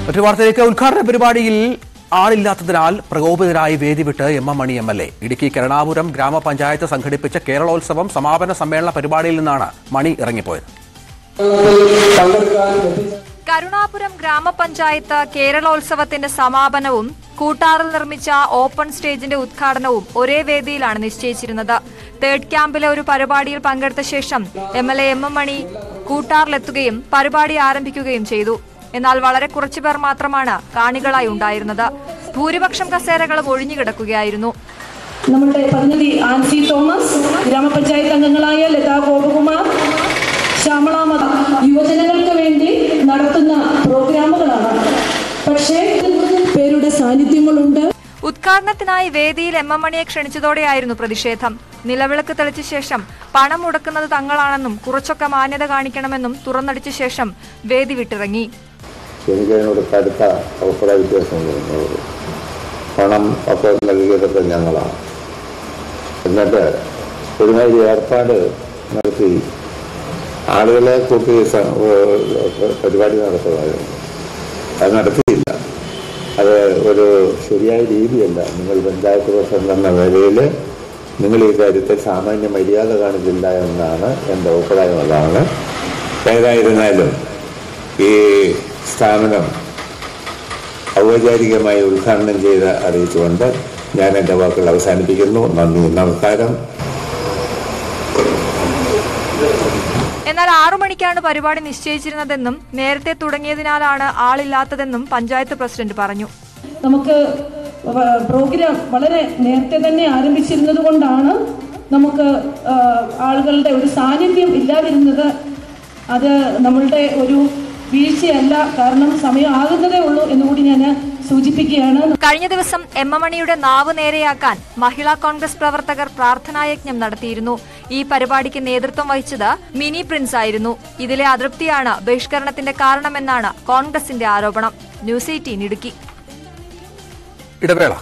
മറ്റു വാർത്തയിലേക്ക് ഉദ്ഘാടന പരിപാടിയിൽ ആളില്ലാത്തതിനാൽ പ്രകോപിതരായി വേദി വിട്ട് M M Mani M L A Idukki Karunapuram ഗ്രാമപഞ്ചായത്ത് സംഘടിപ്പിച്ച കേരളോത്സവം സമാപന സമ്മേളന പരിപാടിയിൽ നിന്നാണ് മണി ഇറങ്ങിപ്പോയത് കരുണാപുരം ഗ്രാമപഞ്ചായത്ത് കേരളോത്സവത്തിന്റെ സമാപനവും കൂട്ടാറിൽ നിർമ്മിച്ച ഓപ്പൺ സ്റ്റേജിന്റെ ഉദ്ഘാടനവും ഒരേ വേദിയിലാണ് നിശ്ചയിച്ചിരുന്നത് തേർഡ് ക്യാമ്പിലെ ഒരു പരിപാടിയിൽ പങ്കെടുത്ത ശേഷം M L A M M Mani കൂട്ടാറിലെത്തുകയും പരിപാടി ആരംഭിക്കുകയും ചെയ്തു എന്നാൽ വളരെ കുറച്ചുപേർ മാത്രമാണ് കാണികളായി ഉണ്ടായിരുന്നത് ഭൂരിപക്ഷം കസേരകളും ഒഴിഞ്ഞുകിടക്കുകയായിരുന്നു നമ്മളുടെ പ്രതിനിധി ആൻസി തോമസ് ഗ്രാമപഞ്ചായത്ത് അംഗങ്ങളായ ലതാ ഗോപകുമാർ ശ്യാമള മത യുവജനങ്ങൾക്ക് വേണ്ടി നടത്തുന്ന പ്രോഗ്രാമുകളാണ് പക്ഷേ പേരുടെ സാന്നിധ്യങ്ങളുണ്ട് ഉദ്ഘാടനത്തിനായി വേദിയിൽ എം എം മണിയെ ക്ഷണിച്ചതോടെയായിരുന്നു പ്രതിഷേധം നിലവിളക്ക് തെളിച്ച ശേഷം പണം മുടക്കുന്നത് തങ്ങളാണെന്നും കുറച്ചൊക്കെ മാന്യത കാണിക്കണമെന്നും തുറന്നടിച്ച ശേഷം വേദി വിട്ടിറങ്ങി എനിക്ക് അതിനോട് കടുത്ത അഭിപ്രായ വ്യത്യാസം തോന്നുന്നത് പണം അപ്പോൾ നൽകിയതൊക്കെ ഞങ്ങളാണ് എന്നിട്ട് ഒരുമാതിരി ഏർപ്പാട് നടത്തി ആളുകളെ കൂട്ടി സ- ഏഹ് പരിപാടി നടത്തുമായിരുന്നു അത് നടത്തിയില്ല അത് ഒരു ശരിയായ രീതിയല്ല നിങ്ങൾ പഞ്ചായത്ത് പ്രസിഡന്റ് എന്ന നിലയിൽ നിങ്ങൾ ഈ കാര്യത്തിൽ സാമാന്യ മര്യാദ കാണിച്ചില്ല എന്നാണ് എൻ്റെ അഭിപ്രായം അതാണ് ഏതായിരുന്നാലും ഈ സ്ഥാപനം ഔപചാരികമായി ഉദ്ഘാടനം ചെയ്ത് അറിയിച്ചുകൊണ്ട് ഞാൻ എൻ്റെ വാക്കുകൾ അവസാനിപ്പിക്കുന്നു നന്ദി നമസ്കാരം എന്നാൽ ആറു മണിക്കാണ് പരിപാടി നിശ്ചയിച്ചിരുന്നതെന്നും നേരത്തെ തുടങ്ങിയതിനാലാണ് ആളില്ലാത്തതെന്നും പഞ്ചായത്ത് പ്രസിഡന്റ് പറഞ്ഞു നമുക്ക് വ- പ്രോഗ്രാം വളരെ നേരത്തെ തന്നെ ആരംഭിച്ചിരുന്നത് കൊണ്ടാണ് നമുക്ക് ആ, ആളുകളുടെ ഒരു സാന്നിധ്യം ഇല്ലാതിരുന്നത് അത് നമ്മളുടെ ഒരു വീഴ്ചയല്ല കാരണം സമയം ആകുന്നതേ ഉള്ളൂ എന്നുകൂടി ഞാൻ സൂചിപ്പിക്കുകയാണ് കഴിഞ്ഞ ദിവസം എം എം മണിയുടെ നാവ് നേരെയാക്കാൻ മഹിളാ കോൺഗ്രസ് പ്രവർത്തകർ പ്രാർത്ഥനായജ്ഞം നടത്തിയിരുന്നു ഈ പരിപാടിക്ക് നേതൃത്വം വഹിച്ചത് മിനി പ്രിൻസ് ആയിരുന്നു ഇതിലെ അതൃപ്തിയാണ് ബഹിഷ്കരണത്തിന്റെ കാരണമെന്നാണ് കോൺഗ്രസിന്റെ ആരോപണം ന്യൂസ് എയ്റ്റീൻ ഇടുക്കി ഇടവേള